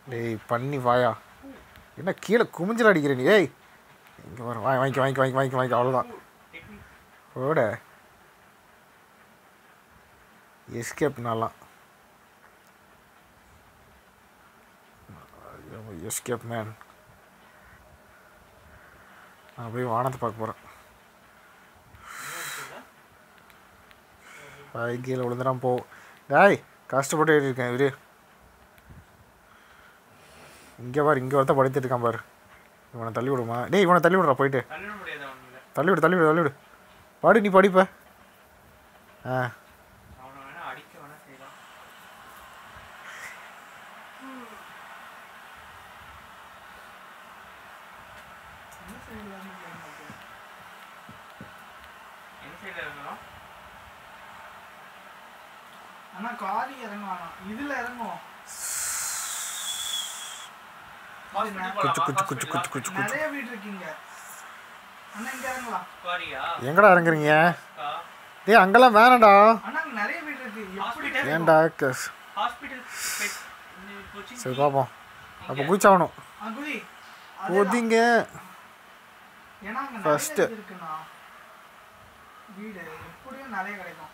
டேய் பண்ணி வாயா என்ன கீழே குமிஞ்சல் அடிக்கிற நீ ஏய் இங்கே வர வாங்கி வாங்கி வாங்கி வாங்கி வாங்கி வாங்கி அவ்வளோதான் ஓட எஸ்கேப் நல்லா எஸ்கேப் மேன் நான் போய் வானத்தை பார்க்க போகிறேன் பாய் கீழே விழுந்துடாம போ டேய் கஷ்டப்பட்டு ஏறி இருக்கேன் இவரு இங்கே பாரு இங்கே ஒருத்தன் படுத்துட்டு இருக்கான் பாரு இவனை தள்ளி விடுமா டேய் இவனை தள்ளி விடுறா போயிட்டு தள்ளிட முடியாது அவனுங்கள தள்ளி விடு தள்ளி விடு தள்ளி விடு பாடு நீ படிப்ப ஆ அவனை வேணா அடிக்க வேணா செய்யலாம் என்ன செய்யலாம்னு தெரியல. எந்த சைடில் இருந்தாலும் ஆனா காரி இறங்க வேணாம் இதுல இறங்கும் குச்சு குச்சு குச்சு குச்சு குச்சு குச்சு நிறைய வீடு இருக்கீங்க அண்ணா இங்க இறங்கலாம் குவாரியா எங்கடா இறங்குறீங்க அக்கா டேய் அங்கெல்லாம் வேணாம்டா அண்ணா அங்க நிறைய வீடு இருக்கு எப்படி ஹாஸ்பிட்டல் ஏன்டா க- ஹாஸ்பிட்டல் பெட் கொச்சின் சரி பார்ப்போம் அப்போ குச்சாகணும் ஆ, குதி அதேதான். போதிங்க ஏன்னா அங்க First. நிறைய இது இருக்குண்ணா வீடு எப்படியும் நிறைய கிடைக்கும்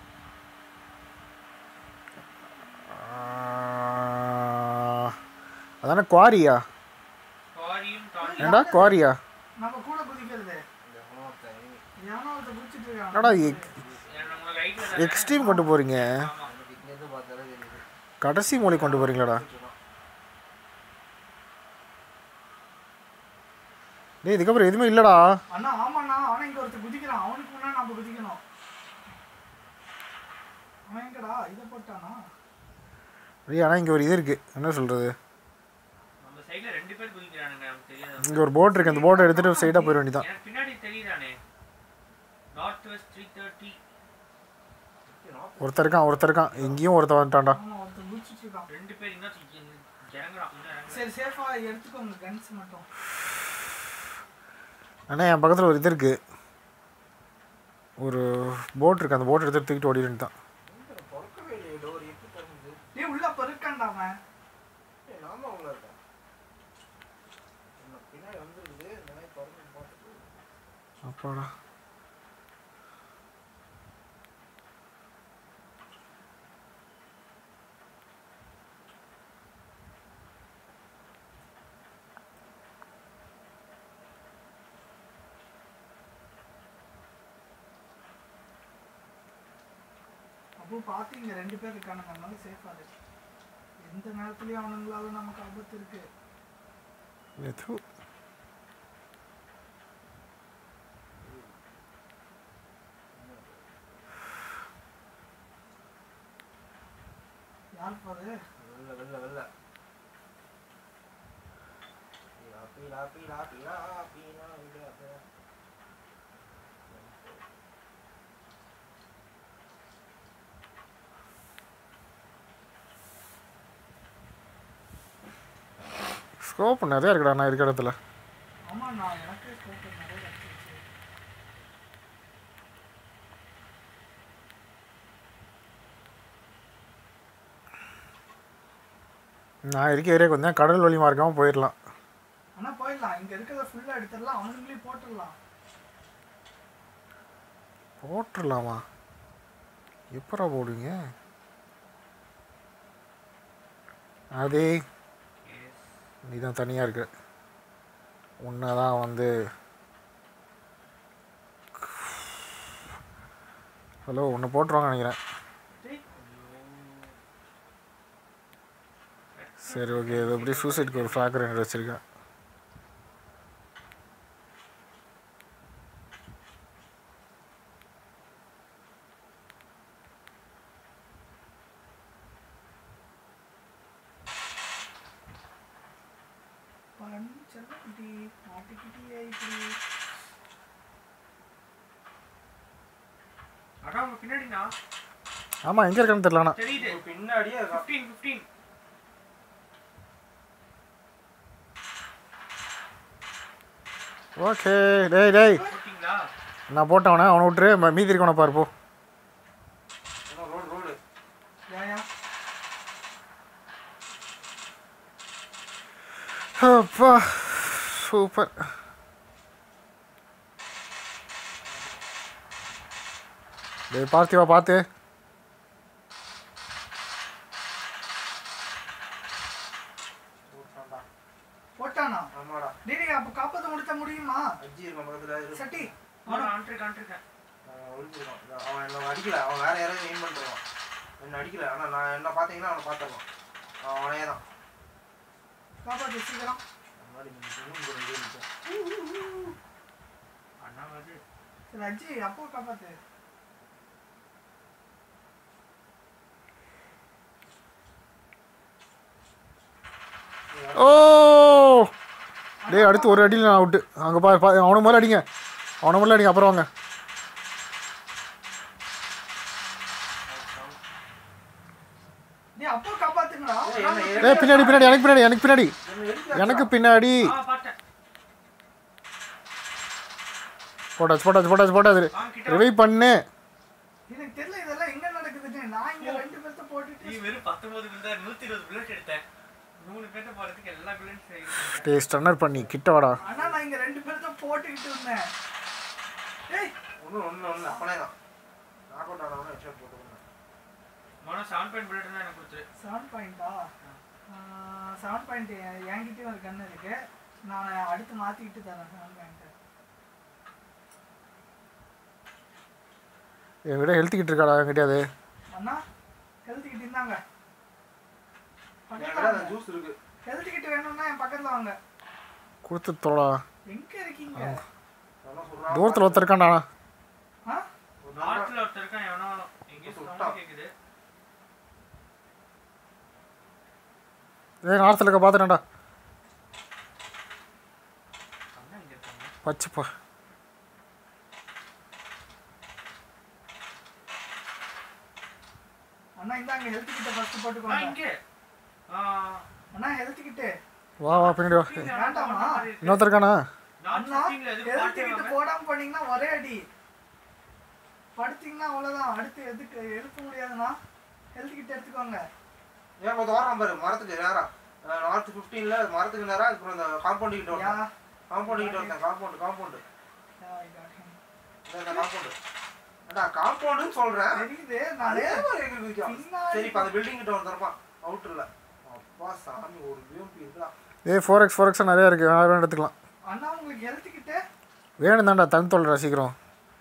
அதானே குவாரியா குவாரியும் தாண்டி ஏன்டா குவாரியா நம்ம கூட குதிக்கிறது ஏன்னா ஒருத்தர் குதிச்சிட்டு இருக்காங்க என்னடா எக் நம்ம ரைட்டில் எக்ஸ்ட்ரீம் கொண்டு போகிறீங்க ஆமாம் இங்கேருந்து பார்த்தாலே தெரியுது கடைசி மொழி கொண்டு போகிறீங்களாடா டேய் இதுக்கப்புறம் எதுவுமே இல்லைடா அண்ணா ஆமாண்ணா அவன் இங்க ஒருத்தர் குதிக்கிறான் அவனுக்கு முன்னாடி நம்ம குதிக்கணும் அவன் எங்கடா இதை போட்டானா டேய் ஆனால் இங்கே ஒரு இது இருக்குது என்ன சொல்கிறது நம்ம சைடில் ரெண்டு பேர் குதிக்கிறானுங்க நமக்கு தெரியாது இங்கே ஒரு போட் இருக்குது அந்த போட்டை எடுத்துகிட்டு சைடாக போயிட வேண்டியதான் எனக்கு பின்னாடி தெரியுதானே நார்த் வெஸ்ட் த்ரீ தேர்ட்டி ஒருத்தர் இருக்கான் ஒருத்தர் இருக்கான் எங்கேயும் ஒருத்தர் வந்துட்டான்டா ஆமா ஒருத்தர் குதிச்சிட்டு இருக்கான் ரெண்டு பேர் இன்னும் இறங்குறான் இன்னும் இறங்குறான் சரி சேஃபா எடுத்துக்கோங்க கன்ஸ் மட்டும் ஆனால் என் பக்கத்தில் ஒரு இது இருக்குது ஒரு போட் இருக்குது அந்த போட் எடுத்து தூக்கிட்டு ஓடி வேண்டியதான் பொறுக்கவே இல்லையே டோர் எப்படி திறந்து டேய் உள்ள பெருக்கான்டா அவன் ஏய் நாம உள்ள இருக்கேன் நம்ம பின்னாடி வந்துருக்குது இந்த மாதிரி திறந்து பார்த்துட்டு அப்பாடா அப்போ பார்த்து இங்க ரெண்டு பேர் இருக்கானுங்க அதனால சேஃபா இருக்கு எந்த நேரத்துலயும் அவனுங்களால நமக்கு ஆபத்து இருக்கு எது யார் பாரு வெளில வெளில வெளில பீலா பீலா பீலா பீலா பீலா பீலா ஸ்கோப் நிறையா இருக்குடா நான் இருக்கிற இடத்துல ஆமா நான் எனக்கே ஸ்கோப் நிறைய கிடைச்சிருச்சு நான் இருக்க ஏரியா கொஞ்சம் கடல் வழி மார்க்கமாக போயிடலாம் ஆனா போயிடலாம் இங்க இருக்கிறத ஃபுல்லா எடுத்துடலாம் அவனுங்களையும் போட்டுடலாம் போட்டுடலாமா எப்படா போடுவீங்க அதே நீ தான் தனியாக இருக்க உன்னை தான் வந்து ஹலோ ஒன்று போட்டுருவாங்க நினைக்கிறேன் டேய், சரி ஓகே இது அப்படியே சூசைட்க்கு ஒரு ஃப்ராக்கர் ரெண்டு வச்சுருக்கேன் பஞ்சகுட்டி மாட்டுக்கிட்டியே இப்படி அதான் உங்க பின்னாடிண்ணா ஆமாம் எங்கே இருக்கான்னு தெரியலண்ணா தெரியுது பின்னாடியே இருக்கா ஃபிஃப்டீன் ஃபிஃப்டீன் ஓகே டேய் டேய் போட்டிங்களா நான் போட்டவனே அவனை விட்டுரு ம- மீதி இருக்கவனை பாரு போ ரோடு ரோடு ஏயா அப்பா சூப்பர் டேய் பார்த்திவா பார்த்து போட்டான்டா. போட்டானா ஆமாடா டேய் அப்ப காப்பாத்த முடிச்ச முடியுமா அஜி இருக்கான் பக்கத்துல இரு. சட்டி அவன் காண்ட்ரு காண்ட்ருக்கேன் அவன் ஒளிஞ்சிருக்கான். இந்த- அவன் என்ன அடிக்கல அவன் வேற யாரையும் எய்ம் பண்ணிருக்கான் என்ன அடிக்கல ஆனா நான் என்ன பாத்தீங்கன்னா அவனை பார்த்துருவான் அவன் அவனே தான் காப்பாத்து சீக்கிரம் முன்னாடி நீங்க zoom பண்ணி இதே நிக்கும். அண்ணா வந்து சரி அஜி அப்போ காப்பாத்து ஓ டேய் அடுத்து ஒரு அடியில் நான் அவுட்டு அங்கே பா பா அவனை முதல்ல அடிங்க அவனை முதல்ல அடிங்க அப்புறம் வாங்க டேய் அப்போ காப்பாத்துங்கடா ஏய், என்ன, ஏய், டேய் பின்னாடி பின்னாடி எனக்கு பின்னாடி எனக்கு பின்னாடி என்ன எதுக்கு எனக்கு பின்னாடி ஆ பார்த்தேன் போட்டாச்சு போட்டாச்சு போட்டாச்சு போட்டாச்சு வாங்க கிட்ட ரிவைவ் பண்ணு எனக்கு தெரியல இதெல்லாம் எங்க நடக்குதுன்னு நான் இங்க ரெண்டு பேர்த்த நீ போட்டுட்டு வெறும் பத்தொன்பது குண்டா நூத்தி இருபது புல்லட் எடுத்தேன் மூணு பேர்த்த போறதுக்கு எல்லா புல்லட்டும் சரி டேய் ஸ்டன்னர் பண்ணி கிட்ட வாடா ஆனா நான் இங்க ரெண்டு பேர்த்த போட்டுக்கிட்டு இருந்தேன் ஏய் ஒன்றும் ஒன்றும் ஒன்றும் அப்பனே தான் நாக் அவுட் ஆனவனே ஹெட்ஷாட் போட்டுக்கணும் மனோ செவன் பாயிண்ட் புல்லட் தான் எனக்கு கொடுத்துரு செவன் பாயிண்டா செவன் பாயிண்ட் என்கிட்டயும் ஒரு கன்று இருக்கு நான் அடுத்து மாத்திக்கிட்டு தரேன் செவன் பாயிண்ட் என் விட ஹெல்த் கிட்ட இருக்காடா என்கிட்ட அது அண்ணா ஹெல்த் கிட்ட இருந்தாங்க என்கிட்ட பக்கத்துல அந்த ஜூஸ் இருக்கு ஹெல்த் கிட்ட வேணும்னா என் பக்கத்துல வாங்க கொடுத்து தோடா எங்க இருக்கீங்க என்ன சொல்றான் தூரத்தில் ஒருத்தர் இருக்கான்டா ஆ ஒரு நாள் நாட்டுல ஒருத்தர் இருக்கான் எவனோ எங்கேயோ சுட்டான். சவுண்ட் கேக்குது ஏய் நார்த்தில் இருக்க பார்த்துட்டேன்டா அண்ணா இங்க இருக்காங்க வச்சுப்பா அண்ணா இந்தாங்க ஹெல்த் கிட்ட ஃபர்ஸ்ட் ஆ போட்டுக்கோங்க இங்க ஆ அண்ணா ஹெல்த் கிட்ட வா வா பின்னாடி வா இங்க வேண்டாமா? வேண்டாமா இன்னொருத்தர் இருக்கானா நான் அண்ணா shooting ல எதுவும் ஹெல்த் பார்த்தே கிட்ட வாங்க. போடாம பண்ணீங்கன்னா ஒரே அடி படுத்தீங்கன்னா அவ்வளவுதான் அடுத்து எதுக்கு எடுக்க முடியாதுண்ணா ஹெல்த் கிட்ட எடுத்துக்கோங்க ஏன் கொஞ்சம் வரான் பாரு மரத்துக்கு நேரா நார்த் ஃபிஃப்டீன்ல மரத்துக்கு நேரா அப்புறம் இந்த காம்பவுண்ட் கிட்ட யா ஒருத்தன் காம்பவுண்ட் கிட்ட ஒருத்தன் compound compound yeah, I got him. இந்த காம்பவுண்ட் ஏடா காம்பவுண்டுன்னு சொல்றேன் தெரியுது நானு அதே மாதிரி எங்க குதிக்கான். பின்னாடி- சரி இப்ப அந்த பில்டிங் கிட்ட ஒருத்தன் இருப்பான் அவுட்டர்ல அப்பா சாமி ஒரு பிஎம்பி இருக்கலாம் ஏய் ஃபோர் எக்ஸ் ஃபோர் எக்ஸ் நிறையா இருக்குது வேறு வேணும் எடுத்துக்கலாம் அண்ணா உங்களுக்கு ஹெல்த் கிட்ட வேணும் தான்டா தன் தொல்றா சீக்கிரம்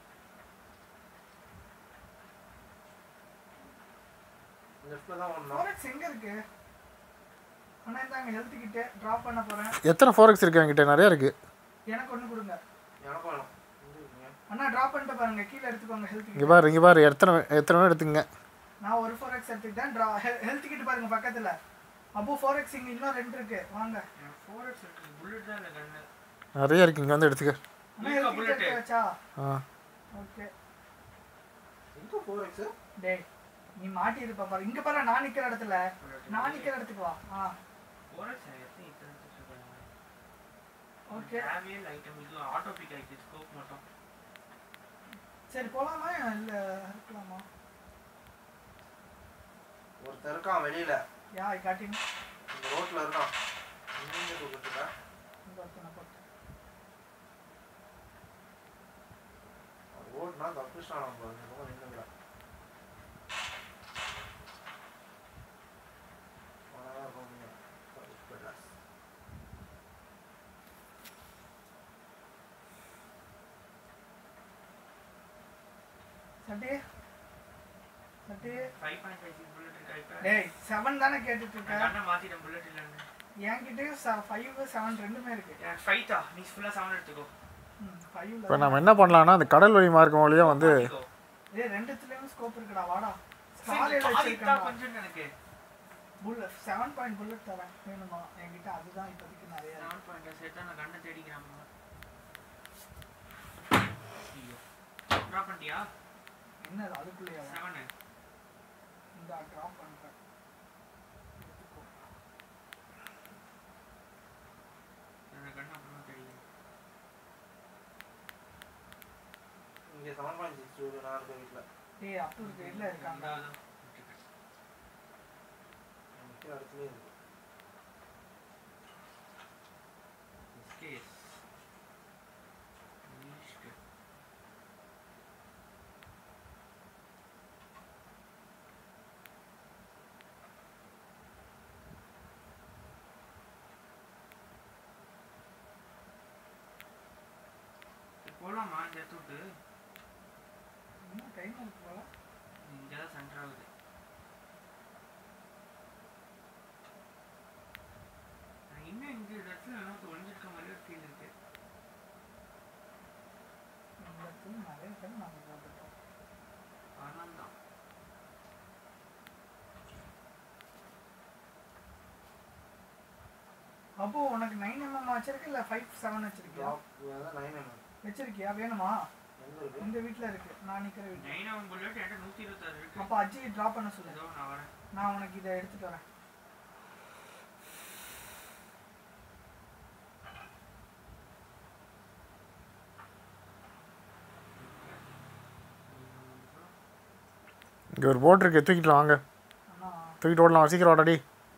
லெஃப்ட்ல தான் ஒண்ணும் ஃபோரெக்ஸ் எங்க இருக்கு அண்ணா இந்தாங்க ஹெல்த் கிட்ட டிராப் பண்ண போறேன் எத்தனை ஃபோர் எக்ஸ் இருக்கு என்கிட்ட நிறையா இருக்குது எனக்கு ஒண்ணு கொடுங்க எனக்கும் வேணும் எங்க இருக்கீங்க? அண்ணா டிராப் பண்ணிட்டு பாருங்க கீழே எடுத்துக்கோங்க ஹெல்த் இங்கே கிட்ட பாரு இங்கே பாரு எத்தனை எத்தனை வேணும் எடுத்துங்க நான் ஒரு ஃபோர் எக்ஸ் எடுத்துக்கிட்டேன் ட்ரா ஹெல்த் கிட்ட பாருங்க பக்கத்துல அப்போ ஃபோர் எக்ஸ் இங்க இன்னும் ரெண்டு இருக்கு வாங்க எனக்கு 4x இருக்கு புல்லட் தான் இல்லை கண்ணு நிறைய இருக்கு இங்கே வந்து எடுத்துக்க அண்ணா இருக்கா ஹெல்த் கிட்ட bullet? எடுத்து வச்சா ஆ ஓகே எங்க ஃபோர் எக்ஸ் டேய் நீ மாட்டி இருப்ப பாரு இங்க பாரு நான் நிக்கிற இடத்துல நான் நிக்கிற இடத்துக்கு வா ஆ 4x எத்தனை இத்தனை வச்சிருக்காங்க ஓகே தேவையே இல்லை ஐட்டம் இது ஆட்டோ பிக் ஆயிடுச்சு ஸ்கோப் மட்டும் சரி போலாமா இல்ல இருக்கலாமா ஒருத்தன் இருக்கான் வெளியில யா ஐ காட் ஹிம் இந்த ரோட்ல இருக்கான் எங்க தூக்கிட்டு இந்த ஒருத்தனை போட்டு ஓடுனா தப்பிச்சான் நம்ம இந்த பக்கம் நின்னுங்கடா அவனதான் இருப்பான் நீங்க. தப்பிச்சிடலாம். சட்டி சட்டி five point five six bullet இருக்கா இப்போ டேய் செவன் தானே கேட்டுட்டு இருக்க நான் கண்ணை மாத்திட்டேன் புல்லட் இல்லைன்னு என்கிட்டயும் ஃபைவ் செவன் ரெண்டுமே இருக்கு எனக்கு ஃபைட்டா நீ ஃபுல்லாக செவன் எடுத்துக்கோ ம் ஃபைவ்ல இப்போ நம்ம என்ன பண்ணலாம்னா அந்த கடல் வழி மார்க்கம் வழியாக வந்து மாத்திக்கோ. டேய் ரெண்டுத்துலயும் ஸ்கோப் இருக்குடா வாடா சரி, ஸ்கார் இந்த கால் இத்தா வச்சிருக்கேன் கொஞ்சம் எனக்கு புல்லட் செவன் பாயிண்ட் புல்லட் தரேன் வேணுமா என்கிட்ட அதுதான் இப்போதைக்கு நிறைய இருக்கு. செவன் பாயிண்ட் சேர்த்தா நான் கண்ணை தேடிக்கிறேன் ட்ராப் பண்ணிட்டியா என்னது அதுக்குள்ளேயே செவனு இந்த ட்ராப் பண்றேன் எடுத்துக்கோ. எனக்கு கண்ணை அப்புறமா தேடிக்கிறேன் இங்க செவன் பாயிண்ட் சிக்ஸ் நான் இருக்க வீட்டுல டேய் அப்போ இருக்கு இல்ல இருக்காங்க ரெண்டாவது விட்டுட்டேன். நிக்கிற இடத்துலயே இருக்கு போலாமா இந்த இடத்த விட்டு இன்னும் டைம் இருக்கு போல இங்கே தான் சென்டர் ஆகுது நான் இன்னும் இந்த இடத்துல எனக்கு ஒளிஞ்சிருக்க மாதிரி ஒரு ஃபீல் இருக்கு இந்த இடத்துல நிறைய டைம் நாங்கள் வந்துட்டோம் ஆனால் தான் அப்போ உனக்கு நைன் எம்எம் வச்சிருக்க இல்லை ஃபைவ் செவன் வச்சிருக்கியா ட்ராப் நைன் எம்எம் வச்சிருக்கியா வேணுமா எங்க இருக்கு இந்த வீட்டில் இருக்கு நான் நிற்கிற வீட்டில் நைனாவும் புல்லட் என்கிட்ட நூற்றி இருபத்தாறு இருக்கு அப்போ அஜி ட்ராப் பண்ண சொல்லு ஏதோ நான் வரேன் நான் உனக்கு இதை எடுத்துட்டு வரேன் இங்கே ஒரு போட் இருக்கு தூக்கிட்டு வாங்க அண்ணா தூக்கிட்டு ஓடலாம் சீக்கிரம் வாடாடி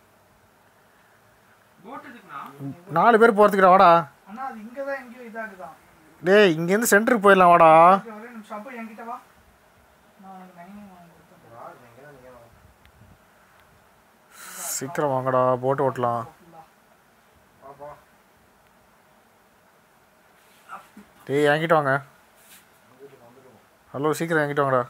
போட் எதுக்குண்ணா நாலு பேர் போகிறதுக்குடா வாடா அண்ணா அது இங்கே தான் எங்கேயோ இதாகுதான் டேய் இங்கேருந்து சென்டருக்கு போயிடலாம் வாடா ஓகே, ஒரே நிமிஷம் அப்போ என்கிட்ட வா நான் உனக்கு நைன் எம்எம் கொடுத்துட்றேன் வா, நீங்க தான் நீங்க தான். சீக்கிரம் வாங்கடா போட்டு ஓட்டலாம் ஃபுல்லாக வா, போ. டேய் என்கிட்ட வாங்க வந்துட்டு வந்துட்டு ஹலோ சீக்கிரம் என்கிட்ட வாங்கடா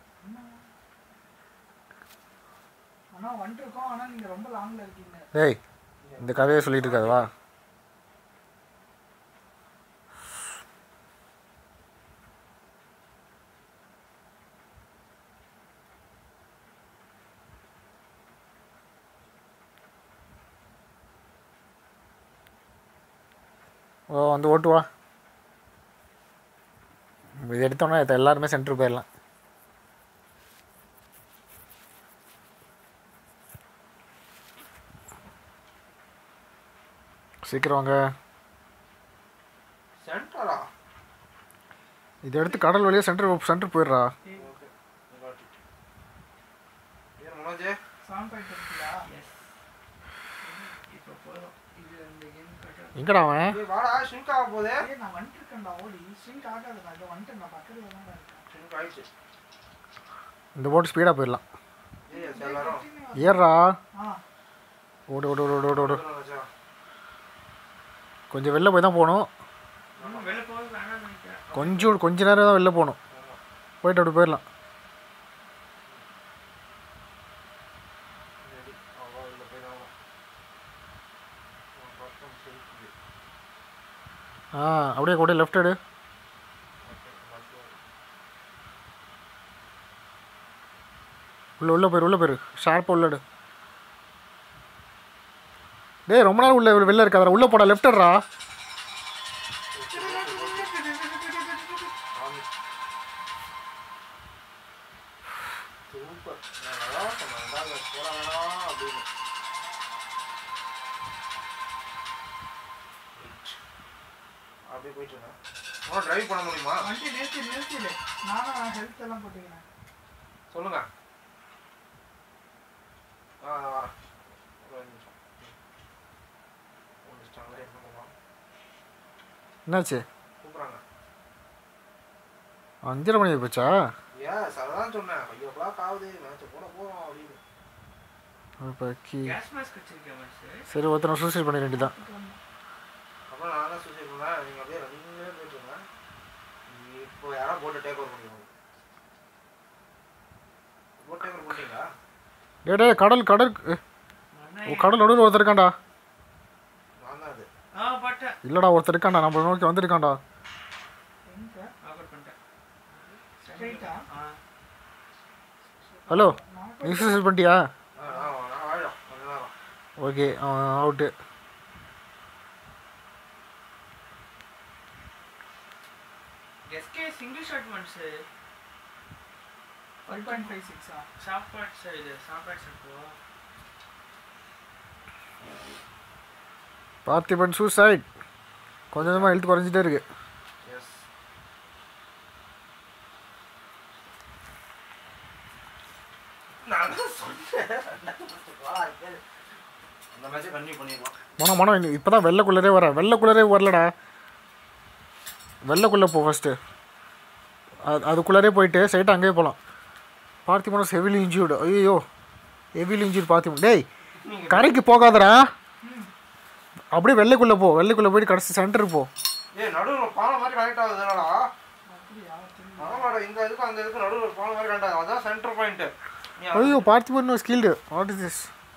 அண்ணா வந்துட்டு இருக்கோம் ஆனால் நீங்கள் ரொம்ப லாங்கில் இருக்கீங்க டேய் இந்த கதையை சொல்லிட்டு இருக்காது வா ஓ வந்து ஓட்டு வா இது எடுத்தோன்னா இது எல்லாருமே சென்டர் போயிடலாம் சீக்கிரம் வாங்க சென்டரா இதை எடுத்து கடல் வழியாக சென்டர் சென்டர் போயிடுறா ஓகே உங்காட்டி. ஏன் மனோஜே செவன் பாயிண்ட் இருக்குல்ல எஸ் இப்போ போதும் இது அந்த கேம் கட்ட எங்கடா அவன் ஏய், வாடா ஷிங்க் ஆக போதே ஏய் நான் வந்துட்டு இருக்கேன்டா ஓடி ஸ்ட்ரிங்க் ஆகாதுடா இதை வந்துட்டு நான் பக்கத்தில் தான் இருக்கேன் ஷிங்க் ஆயிடுச்சு இந்த போட்டு ஸ்பீடாக போயிடலாம் ஏய் சரி, எல்லாரும் ஏறுறா ஆ ஓடு ஓடு ஓடு ஓடு ஓடு வந்துடும் மச்சான். கொஞ்சம் வெளில போய் தான் போகணும் இன்னும் வெளில போக வேணாம்னு நினைக்கிறேன் கொஞ்சம் கொஞ்ச நேரம் தான் வெளில போகணும் ஆமா. போயிட்டு அப்படி போயிடலாம் சரி, அவ்வளோ உள்ள போய் தான் ஆகணும். உன் பக்கம் செலுத்துது. ஆ அப்படியே கூட லெஃப்ட் எடு ஓகே, மறுபடியும். உள்ள உள்ள போயிரு உள்ள போயிரு ஷார்ப்பாக உள்ள எடு டேய் ரொம்ப நேரம் உள்ள வெளில இருக்காதடா உள்ள போடா லெஃப்ட் எடுறா ஆமி. சூப்பர் நான் நல்லா சொன்னேன் இந்தாங்க, போட வேணாம் அப்படின்னு அப்படியே போயிட்டு இருந்தேன் உனக்கு டிரைவ் பண்ண முடியுமா வண்டி நிறுத்தி நிறுத்திடு நானும் ஹெல்த் எல்லாம் போட்டுக்கிறேன் சொல்லுங்க ஆ நான் வரேன் ஒரு நிமிஷம் முடிச்சிட்டாங்களே என்ன பண்ணலாம் என்னாச்சு கூப்பிட்றாங்க அஞ்சரை மணி ஆகி போச்சா ஏஸ் அதான் சொன்னேன் ஃபைவ் ஓ கிளாக் ஆகுது மேட்ச் போட போகிறோம் அப்படின்னு இப்போ கீ கேஸ் மாஸ்க் வச்சிருக்கேன் மாஸ்டர் சரி ஒருத்தனை சூசைட் பண்ணிட வேண்டியதான் அப்புறம் நான் தான் சூசைட் பண்ணேன் நீங்கள் அப்படியே ரன்னிங்லேயே போயிட்டு இருந்தேன் இப்போ யாரோ போட்டு டேக் ஓவர் பண்ணிடுவாங்க போட்டு டேக் ஓவர் பண்ணிட்டீங்களா டேய் டேய் கடல் கடல் ஏ, ஓ, கடல் நடுவில் ஒருத்தர் இருக்கான்டா நான் தான் அது ஆ பட்டேன் இல்லைடா ஒருத்தர் இருக்கான்டா நம்மளை நோக்கி வந்திருக்கான்டா எங்க ஆஃபர் பண்ணிட்டேன் ஸ்ட்ரைட்டா ஆ ஹலோ நீ சூசைட் பண்ணிட்டியா ஆ நான் நான் வாழிடும் கொஞ்ச நேரம் ஓகே அவன் அவுட்டு எஸ்கே சிங்கிள் ஷாட் மன்ஸு ஃபைவ் பாயிண்ட் ஃபைவ் சிக்ஸா சாப்பாட் இது சாப்பாட் சாப்பிடுவா பார்த்திபன் சூசைட் கொஞ்சம் கொஞ்சமாக எழுத்து குறைஞ்சிட்டே இருக்கு எஸ் நான் தான் சொன்னேன் அந்த மேட்சை கண்டினியூ பண்ணிடலாம் மனம் மனம் இப்போ தான் வெள்ளைக்குள்ளரே வர வெள்ளைக்குள்ளரே வரலடா வெள்ளைக்குள்ளே போ ஃபஸ்ட்டு அது அதுக்குள்ளரே போயிட்டு சைட்டு அங்கேயே போகலாம் பார்த்திபனஸ் ஹெவிலி இன்ஜூர்டு ஐயோ ஹெவிலி இன்ஜூர்ட் பார்த்திபன் டேய் கரைக்கு போகாதடா அப்படியே வெள்ளைக்குள்ளே போ வெள்ளைக்குள்ளே போயிட்டு கடைசி சென்டருக்கு போ ஏய் நடுவில் பாலம் மாதிரி கனெக்ட் ஆகுது என்னடா பாலத்தோட இந்த இதுக்கும் அந்த இதுக்கும் நடுவில் ஒரு பாலம் மாதிரி கண்டாங்க அதான் சென்டர் பாயிண்ட் நீ ஐயோ Parthiban no skilled what is this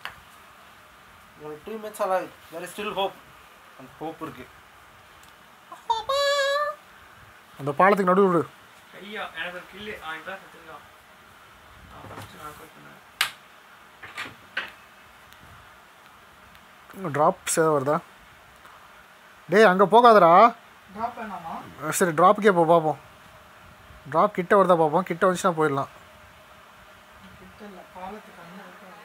two minutes அலாய் தெர் ஸ்டில் ஹோப் அந்த ஹோப் இருக்கு அந்த பாலத்துக்கு நடுவில் விடு ஐயா எனக்கு ஒரு கில்லு அவன் இப்பதான் செத்துருக்கான் நான் ஃபஸ்ட்டு நான் அவுட் பண்ணேன் ட்ராப்ஸ் ஏதாவது வருதா டேய் அங்கே போகாதடா ட்ராப் வேணாமா சரி ட்ராப்புக்கே போ பார்ப்போம் ட்ராப் கிட்ட வருதா பார்ப்போம் கிட்ட வந்துச்சுன்னா போயிடலாம் கிட்ட இல்லை பாலத்துக்கு அங்கே இருக்காது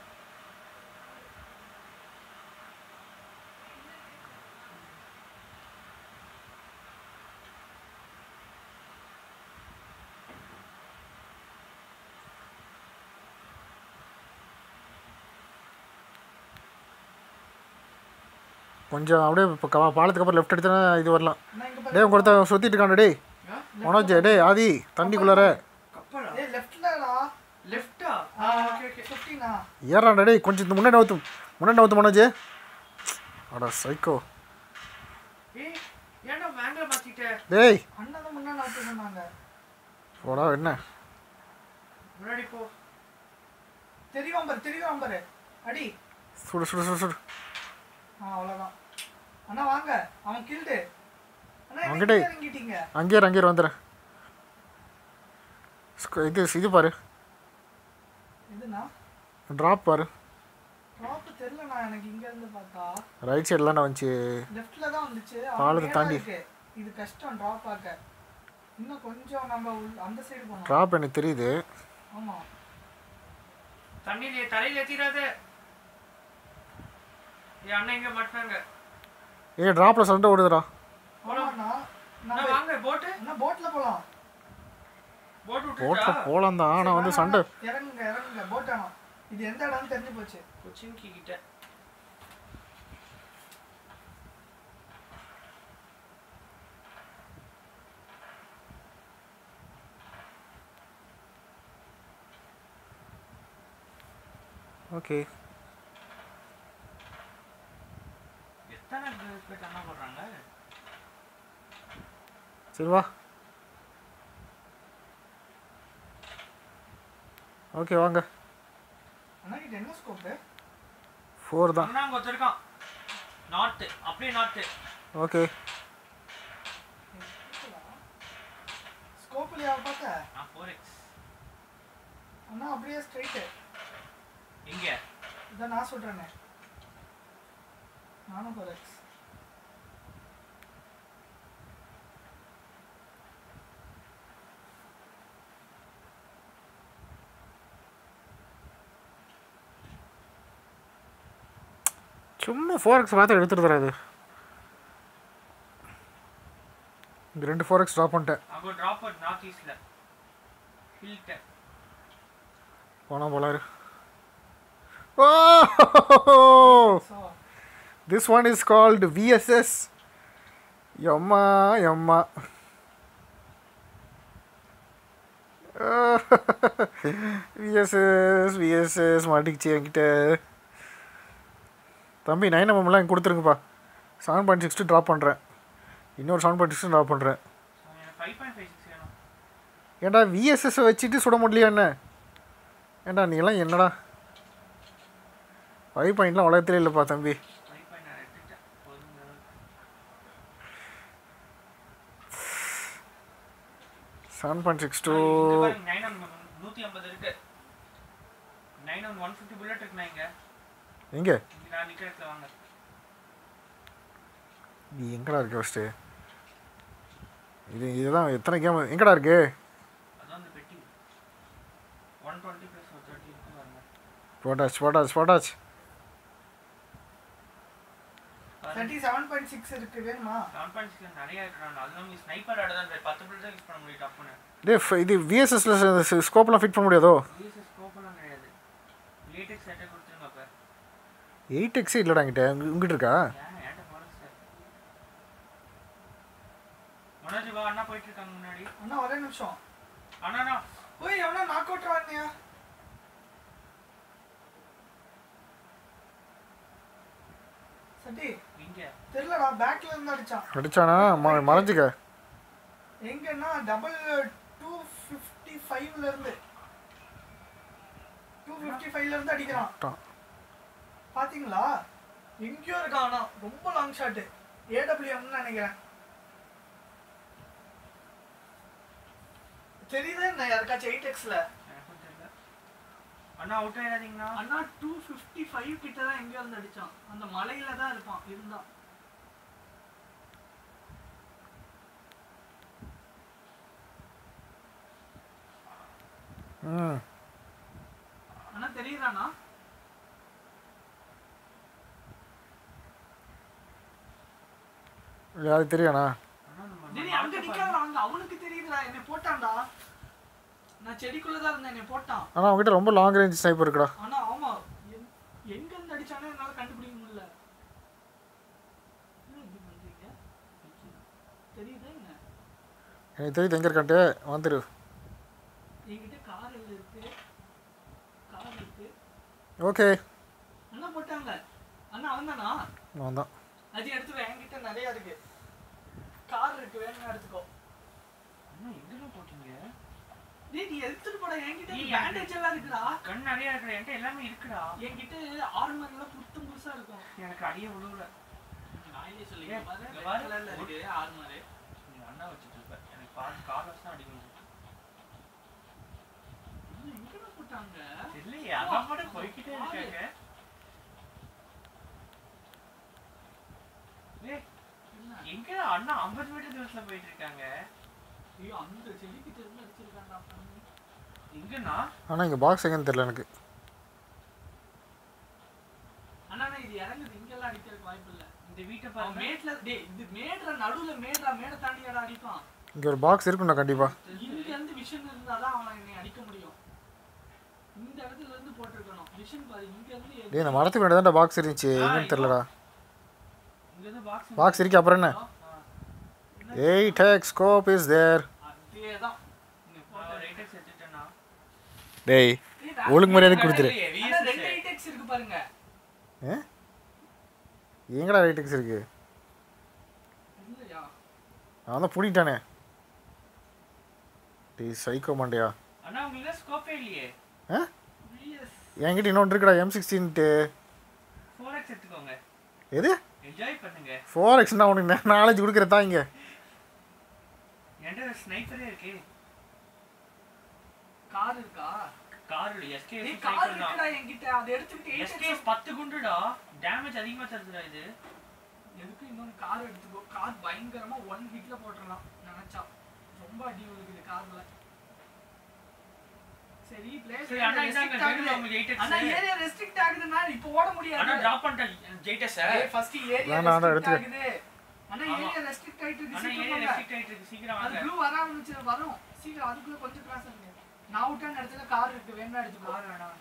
கொஞ்சம் அப்படியே இப்போ பாலத்துக்கு அப்புறம் லெஃப்ட் எடுத்தா இது வரலாம் அண்ணா இங்கே டேய் உங்க ஒருத்தன் சுற்றிட்டு இருக்கானு டேய் மனோஜ் டேய் ஆதி தண்ணிக்குள்ளார கப்பலா ஏய் லெஃப்ட்லடா லெஃப்டா ஆ ஓகே ஓகே ஃபிஃப்டினா ஏறான்டா டேய் கொஞ்சம் இந்த முன்னாடி நவுத்து முன்னாடி நவுத்து மனோஜ் அடா சைக்கோ ஏய் ஏன்டா வேங்கில் மாற்றிட்ட டேய் அண்ணன் தான் முன்னாடி நாட்டு சொன்னாங்க போடா என்ன முன்னாடி போ தெரியும் பாரு தெரியும் பாரு அடி சுடு சுடு சுடு சுடு ஆ அவ்வளோதான் அண்ணா வாங்க அவன் கில்டு அண்ணா என்ன அவன்கிட்ட- கீழே இறங்கிட்டீங்க அங்கேயே இரு, அங்கேயே இரு, வந்துடுறேன் ஸ்கு- இது இது பாரு எதுண்ணா ட்ராப் பாரு ட்ராப் தெரியலண்ணா எனக்கு இங்க இருந்து பார்த்தா ரைட் சைடில் நான் வந்துச்சு லெஃப்ட்ல தான் வந்துச்சு பாலத்தை மேல தாண்டி. இருக்கு. இது கஷ்டம் டிராப் ஆக்க இன்னும் கொஞ்சம் நம்ம உள்- அந்த சைடு போனோம் ட்ராப் எனக்கு தெரியுது ஆமா தண்ணியில தலையில ஏத்திடாத என் அண்ணன் இங்க மாட்டினாங்க ஏய் ட்ராப்பில் சண்டை ஓடுதுடா ஆமாண்ணா அண்ணா நம்ம வாங்க போட்டு என்ன போட்ல போலாம் போட்டு விட்டுட்டா போட்டில் போகலாம் தான் ஆனால் வந்து சண்டை இறங்குங்க இறங்குங்க போட் ஆனோம் இது எந்த இடம்னு தெரிஞ்சு போச்சு கொச்சின்கி கிட்ட ஓகே எத்தனை பேர் அண்ணா போடுறாங்க சரி வா ஓகே வாங்க அண்ணா கிட்ட என்ன ஸ்கோப்பு ஃபோர் தான் அண்ணா அங்க ஒருத்தருக்கான் நார்த்து அப்படியே நார்த்து ஓகே ஸ்கோப்லையா பார்த்த நான் ஃபோர் எக்ஸ் அண்ணா அப்படியே ஸ்ட்ரைட்டு எங்க இதான் நான் சொல்றேனே நானும் கரெக்ட் சும்மா ஃபோர் எக்ஸ் பார்த்து எடுத்துட்டு தராது இந்த ரெண்டு ஃபோர் எக்ஸ் ட்ராப் பண்ணிட்டேன் அங்க ஒரு டிராப் அவுட் நார்த் ஈஸ்ட்ல ஹில்ட்ட போனால் போலாரு oh so this one is called VSS எம்மா எம்மா விஎஸ்எஸ் விஎஸ்எஸ் மாட்டிக்கிச்சு என்கிட்ட தம்பி நைன் எம்எம்லாம் கொடுத்துருங்கப்பா செவன் பாயிண்ட் சிக்ஸ் ட்ராப் பண்ணுறேன் இன்னொரு செவன் பாயிண்ட் சிக்ஸ் ட்ராப் பண்ணுறேன் எனக்கு ஃபைவ் பாயிண்ட் ஃபைவ் சிக்ஸ் வேணும் ஏன்டா விஎஸ்எஸ் வச்சுட்டு சுட முடியலையா என்ன ஏன்டா நீ எல்லாம் என்னடா ஃபைவ் பாயிண்ட்லாம் உலகத்திலே இல்லைப்பா தம்பி ஃபைவ் பாயிண்ட் நான் எடுத்துட்டேன் போதுங்கிற அளவுக்கு. செவன் பாயிண்ட் சிக்ஸ் டூ இந்த பாருங்க, nine on நூத்தி ஐம்பது இருக்கு nine one one fifty bullet இருக்குண்ணா இங்க எங்கே இங்க நான் நிக்கிற இடத்துல வாங்க நீ எங்கடா இருக்க ஃபஸ்ட்டு இது இதுதான் எத்தனை கேம் எங்கடா இருக்கு அதான் அந்த பெட்டி ஒன் டுவெண்ட்டி ப்ளஸ் ஒரு தேர்ட்டி இருக்கு பாருங்க போட்டாச்சு போட்டாச்சு போட்டாச்சு தேர்ட்டி செவன் பாயிண்ட் சிக்ஸ் இருக்கு வேணுமா செவன் பாயிண்ட் சிக்ஸ் நிறைய இருக்கிறாங்க அதெல்லாம் ஸ்னைப்பர் ஆட தான் பத்து புல்லட் தான் யூஸ் பண்ண முடியும் டப்புன்னு டே இது விஎஸ்எஸ்ல ஸ்கோப்லாம் ஃபிட் பண்ண முடியாதோ யூஎஸ்எஸ் ஸ்கோப்பெல்லாம் கிடையாது லேட்டெக்ஸ் செட்டை கொடுத்துருங்க அப்போ எயிட் எக்ஸே இல்லைடா என்கிட்ட உங்க- உங்ககிட்ட இருக்கா ஏன் ஏன்ட்ட போகிறேன் சார் மனோஜ் வா அண்ணா போயிட்டு இருக்காங்க முன்னாடி அண்ணா ஒரே நிமிஷம் அண்ணா அண்ணா ஓய் எவனா நாக் அவுட் வாங்கியா சட்டி இங்க தெரியலடா பேக்ல இருந்து அடிச்சான் அடிச்சானா ம மறைஞ்சிக்க எங்கன்னா டபுள் டூ ஃபைவ்ல இருந்து டூ ஃபிஃப்டி ஃபைவ்ல இருந்து அடிக்கிறான் விட்டான். பாத்தீங்களா எங்கேயோ இருக்கான் ஆனா ரொம்ப லாங் ஷாட் ஏடபிள்யூஎம்னு நினைக்கிறேன் தெரியுதா என்ன யாருக்காச்சும் எயிட் எக்ஸ்ல எனக்கும் தெரியல அண்ணா அவுட் ஆயிடாதீங்கண்ணா அண்ணா டூ ஃபிஃப்டி ஃபைவ் கிட்ட தான் எங்கேயோ இருந்து அடிச்சான் அந்த மலையில தான் இருப்பான் இருந்தான் ம் அண்ணா தெரியுதாண்ணா அது தெரியாண்ணா அண்ணா நம்ம டேய் அங்க நிக்காதடா அங்க அவனுக்கு தெரியுதுடா என்னை போட்டான்டா நான் செடிக்குள்ள தான் இருந்தேன் என்னை போட்டான் ஆனால் அவங்ககிட்ட ரொம்ப லாங் ரேஞ்ச் ஸ்னைப்பர் இருக்குடா ஆனா ஆமா எங்- எங்க இருந்து அடிச்சானே என்னால கண்டுபிடிக்க முடியல என்ன இப்படி பண்றீங்க தெரியுதா என்ன எனக்கு தெரியுது எங்கே இருக்கான்ட்டு வந்துரு என்கிட்ட கார் இருக்கு கார் இருக்கு ஓகே அண்ணா போட்டாங்க அண்ணா அவன்தானா நான் தான் அது எடுத்து வை, என்கிட்ட நிறைய இருக்கு கார் இருக்கு வேணும்னா எடுத்துக்கோ அண்ணா எங்கெல்லாம் போட்டீங்க டேய் நீ எடுத்துட்டு போட என்கிட்ட ஏய், பேண்டேஜ் எல்லாம் இருக்குடா கண் நிறைய இருக்குடா என்கிட்ட எல்லாமே இருக்குடா என்கிட்ட ஆர்மர் எல்லாம் புத்தம் புதுசா இருக்கும் எனக்கு அடியே விழுவல நாயிலே சொல்லி ஏய், பாரு இங்க பாரு. கலர்ல இருக்கு ஆர்மர் நீ அண்ணா வச்சுட்டு இருப்ப எனக்கு பார்த்து கார் வச்சு தான் அடிக்கணும் எங்கடா போட்டாங்க இல்லையே அவன் மட்டும் போய்கிட்டே இருக்காங்க ஏய், என்ன எங்கடா அண்ணா ஐம்பது மீட்டர் தூரத்துல போயிட்டு இருக்காங்க ஐயோ அந்த செடிக்கிட்ட இருந்து அடிச்சிருக்கான்டா பண்ணி எங்கண்ணா ஆனால் இங்கே பாக்ஸ் எங்கன்னு தெரில எனக்கு அண்ணா அண்ணா, இது இறங்குது இங்கெல்லாம் அடிக்கிறதுக்கு வாய்ப்பு இல்ல இந்த வீட்டை அவன் பாருங்க மேட்ல டேய் இது மேட்ல நடுவுல மேட்ரா மேட தாண்டியாடா அடிப்பான் இங்கே ஒரு பாக்ஸ் இருக்குண்ணா கண்டிப்பாக இங்க இருந்து விஷன் இருந்தாதான் அவன் என்னை அடிக்க முடியும் இந்த இடத்துல இருந்து போட்டிருக்கணும் விஷன் பாரு இங்க இருந்து எது- டேய் இந்த மரத்துக்கு வேண்டிய தான் பாக்ஸ் இருந்துச்சு எங்கன்னு தெரிலடா இங்க இருந்து பாக்ஸ் பாக்ஸ் இருக்கு அப்புறம் என்ன எயிட் ஹேக் ஸ்கோப் இஸ் தேர் அதேதான் ரைட்டர் செத்துட்டேன்னா டேய் ஏய், ஒழுங்கு மரியாதை கொடுத்துரு அண்ணா, ரெண்டு ஐடெக்ஸ் இருக்கு பாருங்க ஏ எங்கடா ரைட்டுக்ஸ் இருக்கு இல்லையா அவன் தான் பிடிட்டானே டேய் சைக்கோ மண்டையா அண்ணா உங்களுக்கு ஸ்கோப்பே இல்லையே ஆ பிஎஸ் என்கிட்ட இன்னொன்று இருக்குடா எம் சிக்ஸ்டீன்ட்டு ஃபோர் எக்ஸ் எடுத்துக்கோங்க எது என்ஜாய் பண்ணுங்க ஃபோர் எக்ஸ்னா உனக்கு நாலேஜ் கொடுக்குற தாங்க என்கிட்ட ஸ்னைப்பரே இருக்கு கார் இருக்கா car S K car sniper தான் இருக்குடா என்கிட்ட அதை எடுத்துக்கிட்டு எஸ்கே HSS பத்து குண்டுடா டேமேஜ் அதிகமா தருதுடா இது எதுக்கு இன்னொன்று கார் எடுத்துக்கோ கார் பயங்கரமா ஒன் ஹிட்ல போட்டுடலாம் நினைச்சா ரொம்ப அடி விழுகுது கார்ல சரி பிளேஸ் சரி, அண்ணா, இந்தாங்க, வேணுமா உங்களுக்கு 8x? அண்ணா ஏரியா ரெஸ்ட்ரிக்ட் ஆகுதுன்னா இப்போ ஓட அண்ணா முடியாது டிராப் பண்ணிட்டேன் ஜெயிட்டஸ் ஏய் ஃபர்ஸ்ட் ஏரியா வேணாம், வேணாம், ரெஸ்ட்ரிக்ட் எடுத்துக்க. ஆகுது அண்ணா ஆமா. ஏரியா ரெஸ்ட்ரிக்ட் ஆயிட்டு இருக்கு அண்ணா சீக்கிரம் ஏரியா போங்க. ரெஸ்ட்ரிக்ட் ஆயிட்டு இருக்கு சீக்கிரம் அது வாங்க ப்ளூ வர ஆரம்பிச்சு வரும் சீக்கிரம் அதுக்குள்ள கொஞ்சம் கிராஸ் ஆகுங்க நான் விட்டான இடத்துல கார் இருக்கு வேணா எடுத்துக்கோ கார் வேணாம்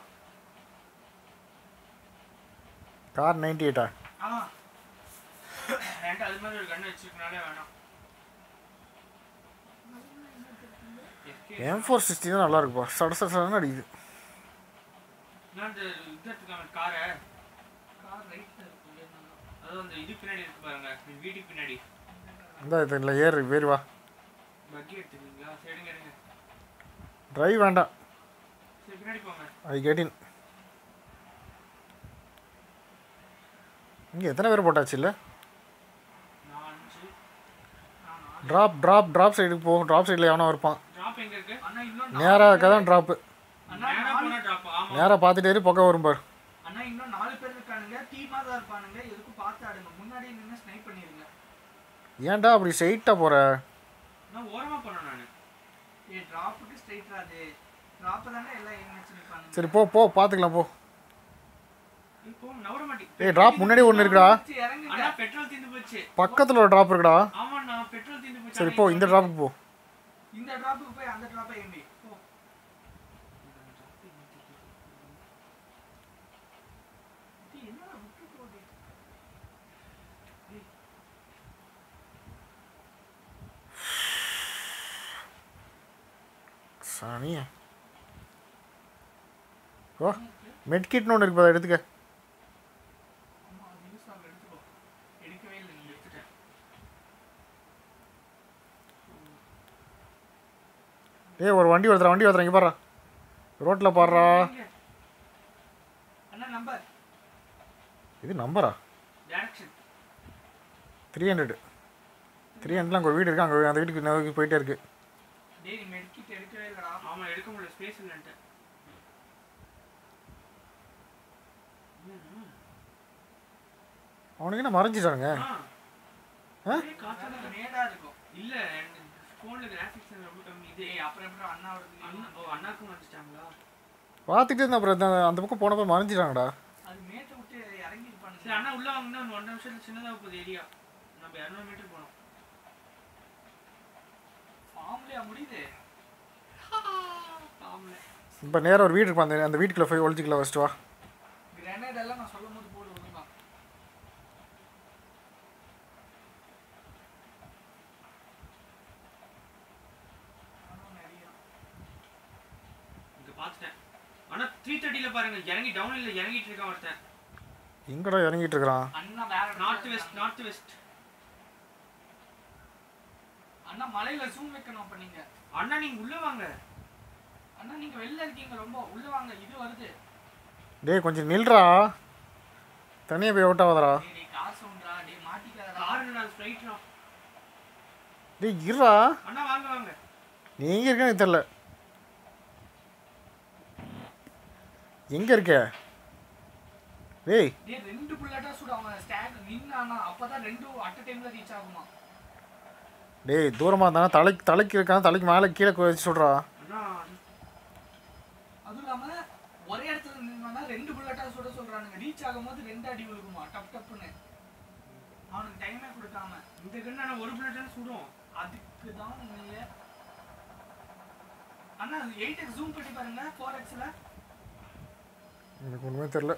கார் நைன்டி எயிட்டா ஆ என்கிட்ட அது மாதிரி ஒரு கண்ணு வச்சிருக்கனாலே வேணாம் எஸ்கே எம் ஃபோர் சிக்ஸ்டி தான் நல்லா இருக்குப்பா சட சட சடன்னு அடிக்குது நான் இந்த இது எடுத்துக்காம காரை கார் ரைட்ல இருக்கு வேணும்னா. அதாவது அந்த இது பின்னாடி இருக்கு பாருங்க இந்த வீட்டுக்கு பின்னாடி இந்த இது இல்லை ஏறு வேறு வா பக்கி எடுத்துக்கீங்களா சரி எடுங்க எடுங்க டிரைவ் வேண்டாம் சரி பின்னாடி போங்க ஐ கெட்டின் இங்கே எத்தனை பேர் போட்டாச்சு இல்லை நான் அஞ்சு ட்ராப் ட்ராப் ட்ராப் சைடுக்கு போ ட்ராப் சைடில் எவனோ இருப்பான் ட்ராப் எங்க இருக்கு அண்ணா இன்னும் நேராக இருக்க தான் ட்ராப்பு அண்ணா நேரா நாலு- போனா ட்ராப் ஆமா நேராக பார்த்துட்டு ஏறி பக்கம் வரும் பாரு அண்ணா இன்னும் நாலு பேர் இருக்கானுங்க டீமா தான் இருப்பானுங்க எதுக்கும் பார்த்து ஆடுங்க முன்னாடி நின்று ஸ்னைப் பண்ணிருங்க ஏன்டா அப்படி ஸ்ட்ரைட்டாக போகிற நான் ஓரமா போனேன் நானு ஏ டிராப்புக்கு ஸ்ட்ரைட் அது டிராப் தானே எல்லாம் எங்க வச்சு நிப்பானுங்க சரி போ போ பார்த்துக்கலாம் போ இப்போ நவர மாட்டி ஏய் ட்ராப் முன்னாடி ஒன்று இருக்குடா சரி, இறங்குங்க அண்ணா பெட்ரோல் தீந்து போச்சு பக்கத்தில் ஒரு ட்ராப் இருக்குடா ஆமாண்ணா பெட்ரோல் தீந்து போச்சு சரி அண்ணா, போ இப்போ இந்த ட்ராப்புக்கு போ இந்த டிராப்புக்கு போய் அந்த டிராப்பை ஏம்பி போ டேய், என்னடா விட்டு போகுது சாணியா ஓ மெட்கிட்னு ஒன்று இருக்கு பாரு, எடுத்துக்க ஆமா அது யூஸ் ஆக எடுத்துக்கோ எடுக்கவே இல்லை நீ எடுத்துட்டேன் ஏய் ஒரு வண்டி வருதுடா வண்டி வருதுடா இங்கே பாடுறா ரோட்டில் பாடுறா இங்க. அண்ணா நம்பர் இது நம்பரா டைரக்ஷன் த்ரீ ஹண்ட்ரட் த்ரீ ஹண்ட்ரட்ல அங்கே ஒரு வீடு இருக்கு அங்கே அந்த வீட்டுக்கு நோக்கி போயிட்டே இருக்கு டேய் நீ மெடிக்கிட் எடுக்கவே இல்லடா ஆமா எடுக்க முடியல ஸ்பேஸ் இல்லன்ட்டு அவனுக்கு என்ன மறைஞ்சிட்டானுங்க ஆ ஏய், காத்தால காத்தால நேடா இருக்கும் இல்ல ஃபோன்ல கிராஃபிக்ஸ் ரொம்ப கம்மி இது டேய் அப்புறம் எப்படி அண்ணா வருது அண்ணா ஓ அண்ணாக்கும் வந்துட்டாங்களா பார்த்துக்கிட்டே இருந்தேன் அப்புறம் இந்த- அந்த பக்கம் போனப்போ மறைஞ்சிட்டாங்கடா அது மேட்டை விட்டு இறங்கி சரி இருப்பானுங்க அண்ணா உள்ள வாங்கினா ஒன்றரை நிமிஷத்துல சின்னதாக போகுது ஏரியா நம்ம இரநூறு மீட்டர் போனோம் ஃபார்ம்லயா முடியுது ஃபார்ம்ல இப்போ நேராக ஒரு வீடு இருக்கும் அந்த அந்த வீட்டுக்குள்ளே போய் ஒழிச்சிக்கலாம் ஃபஸ்ட்டு வா கிரனேட் எல்லாம் நான் சொல்லும் போது போடு ஒழுங்கா நானும் நிறைய இங்க பார்த்துட்டேன் ஆனா த்ரீ தேர்ட்டில பாருங்க இறங்கி டவுன் இல்ல இறங்கிட்டு இருக்கான் ஒருத்தன் எங்கடா இறங்கிட்டு இருக்கிறான் அண்ணா வேற நார்த் வெஸ்ட் நார்த் வெஸ்ட் அண்ணா மலையில ஜூம் வைக்கணும் அப்ப நீங்க அண்ணா நீங்க உள்ள வாங்க அண்ணா நீங்க வெளில இருக்கீங்க ரொம்ப உள்ள வாங்க இது வருது டேய் கொஞ்சம் நில்றா தனியாக போய் அவுட் ஆகாதடா டேய் டேய் கார் சவுண்டா டேய் மாட்டிக்காதடா கார் நான் ஸ்ட்ரைட்லாம் டேய் இருடா அண்ணா வாங்க வாங்க நீ எங்கே இருக்கேன்னு எனக்கு தெரில எங்கே இருக்க டேய் டேய் ரெண்டு புல்லட்டா சுடு அவன் ஸ்டாக் நின்னானா அப்பதான் ரெண்டு அட் டைம்ல ரீச் ஆகுமா டேய் தூரமாக இருந்தானா தலைக்கு தலைக்கு இருக்கான் தலைக்கு மேலே கீழே வச்சு சொல்கிறா அண்ணா அதுவும் இல்லாம ஒரே இடத்துல நின்னா ரெண்டு புல்லட்டா சுட சொல்றானுங்க ரீச் ஆகும்போது ரெண்டு அடி விழுகுமா டப் டப்னு அவனுக்கு டைமே கொடுக்காம இந்த கண்ணு அண்ணா ஒரு புல்லட் சுடும் அதுக்கு தான் நீங்க அண்ணா எயிட் எக்ஸ் ஜூம் பண்ணி பாருங்க ஃபோர் எக்ஸ்ல எனக்கு ஒன்றுமே தெரில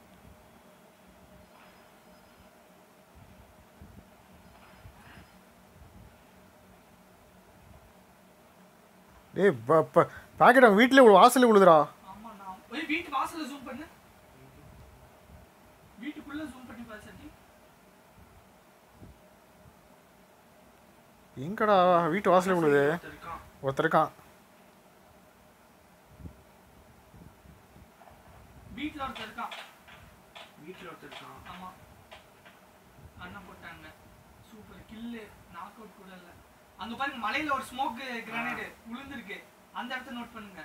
டேய் பாக்கெட் அவங்க வீட்டிலே வாசல்ல விழுதுடா ஆமா நான் போய் வீட்டு வாசல்ல ஜூம் பண்ணு வீட்டுக்குள்ள ஜூம் பண்ணி பாரு சத்தி எங்கடா வீட்டு வாசல்ல விழுது ஒருத்தன் இருக்கான் ஒருத்தர் இருக்கான் வீட்ல ஒருத்தர் இருக்கான் வீட்டுல ஒருத்தர் இருக்கான் ஆமா அண்ணன் போட்டாங்க சூப்பர் கில்லு நாக் அவுட் கூட இல்ல அங்க பாருங்க மலையில ஒரு ஸ்மோக் கிரானைட் விழுந்திருக்கு அந்த இடத்த நோட் பண்ணுங்க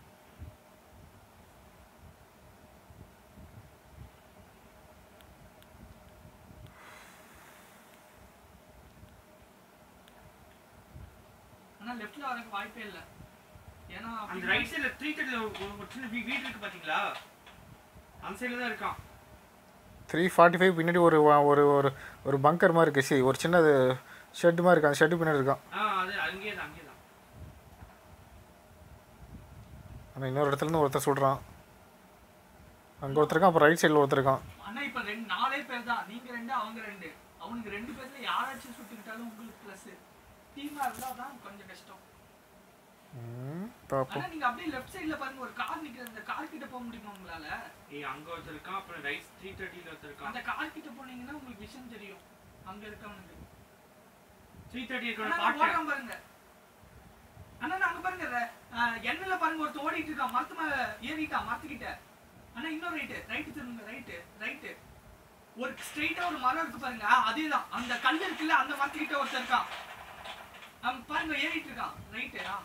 ஆனா லெஃப்ட்ல வரக்கு வாய்ப்பே இல்ல ஏன்னா அந்த ரைட் சைடுல த்ரீ தேர்ட்டில ஒரு சின்ன வீ- வீடு இருக்கு பாத்தீங்களா அந்த சைடுல தான் இருக்கான் த்ரீ ஃபார்ட்டி ஃபைவ் பின்னாடி ஒரு வா- ஒரு ஒரு ஒரு பங்கர் மாதிரி இருக்கு சரி ஒரு சின்னது ஷெட் மாதிரி இருக்கு அந்த ஷெட்டு பின்னாடி இருக்கான் ஆ அது அங்கேயே தான் அங்கேயே தான் ஆனால் இன்னொரு இடத்துல இருந்து ஒருத்தர் சொல்கிறான் அங்கே ஒருத்தர் இருக்கான் அப்புறம் ரைட் சைடில் ஒருத்தர் இருக்கான் அண்ணா இப்ப ரெண்டு நாலே பேர் தான் நீங்க ரெண்டு அவங்க ரெண்டு அவனுக்கு ரெண்டு பேர்ல யாராச்சும் சுட்டுக்கிட்டாலும் உங்களுக்கு பிளஸ் டீமா இருந்தா தான் கொஞ்சம் கஷ்டம் ம், பார்ப்போம் ஆனா நீங்க அப்படியே லெஃப்ட் சைடுல பாருங்க ஒரு கார் நிக்கிற அந்த கார் கிட்ட போக முடியுமா உங்களால ஏய் அங்க ஒருத்தர் இருக்கான் அப்புறம் ரைட் த்ரீ தேர்ட்டில ஒருத்தர் இருக்கான் அந்த கார் கிட்ட போனீங்கன்னா உங்களுக்கு விஷயம் தெரியும் அங்க இருக்கவனுக்கு த்ரீ தேர்ட்டி அண்ணா, இருக்கான அங்க பாட்டேன் ஓடுறான் பாருங்க அண்ணா நான் அங்க பாருங்க ர- ஆஹ், எண்ணெயில பாருங்க ஒருத்தன் ஓடிட்டு இருக்கான் மரத்து மேல ஏறிட்டான் மரத்துக்கிட்ட அண்ணா இன்னொரு ரைட்டு ரைட்டு திரும்புங்க ரைட்டு ரைட்டு ஒரு ஸ்ட்ரைட்டா ஒரு மரம் இருக்கு பாருங்க ஆ, அதேதான் அந்த கல் இருக்குல்ல அந்த மரத்துக்கிட்ட ஒருத்தன் இருக்கான் அவன் பாருங்க ஏறிட்டு இருக்கான் ரைட்டு ஆ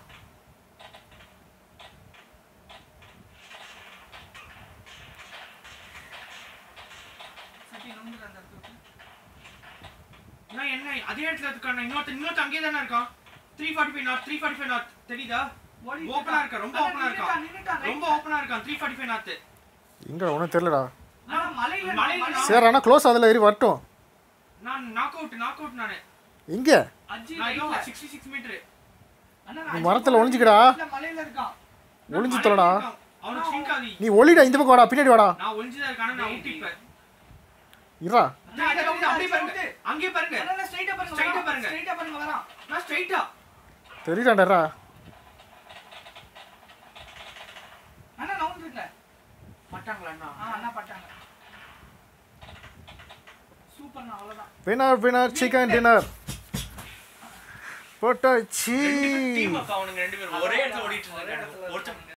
சத்தி நோங்குற அந்த இடத்துக்கு நான் என்ன அதே இடத்துல இருக்கான் இன்னொருத்தன் இன்னொருத்தன் அங்கேயே தானே இருக்கான் three forty five not three forty five not தெரியுதா ஓடிட்டு ஓப்பனா இருக்கா ரொம்ப அண்ணா, ஓப்பனா இருக்கான் நின்னுட்டான், நின்னுட்டான், ரொம்ப right. ஓப்பனா இருக்கான் த்ரீ ஃபார்ட்டி ஃபைவ் நாட் எங்கடா ஒன்றும் தெரிலடா அண்ணா, மலையில மலையில மலை- சரி ஆனால் க்ளோஸ் அதில் ஏறி வரட்டும் நான் நாக் அவுட் நாக் அவுட் நானு எங்கே அஜி நான் ரைட்ல. இதோ சிக்ஸ்டி சிக்ஸ் மீட்டர் அண்ணா, நீ நான் அஜி மரத்துல கூட ஒளிஞ்சுக்கடா. இல்ல, மலையில இருக்கான் ஒளிஞ்சு தொலைடா அவனுக்கு சிங்க் ஆதி நீ ஒளிடா இந்த பக்கம் வாடா பின்னாடி வாடா நான் ஒளிஞ்சுதான் இருக்கானு நான் ஊட்டிப்பேன் இருடா அண்ணா, இதை வந்து அப்படியே பாருங்க அங்கேயே பாருங்க அண்ணா, அண்ணா, straight ஆ பாருங்க, Straight ஆ வரான். பாருங்க. Straight ஆ பாருங்க, வரான். நான் ஸ்ட்ரைட்டா தெரியுதாண்டா அண்ணா, நவுந்துருங்க. மாட்டாங்களா அண்ணா ஆ, அண்ணா பட்டாங்க. சூப்பர்ண்ணா, அவ்வளவுதான். வினர் வினர் சிக்கன் டின்னர் போட்டாச்சு டீம் அக்கா அவனுங்க ரெண்டு பேரும் ஒரே இடத்துல ஓடிட்டு இருக்காங்க ஒருத்தன்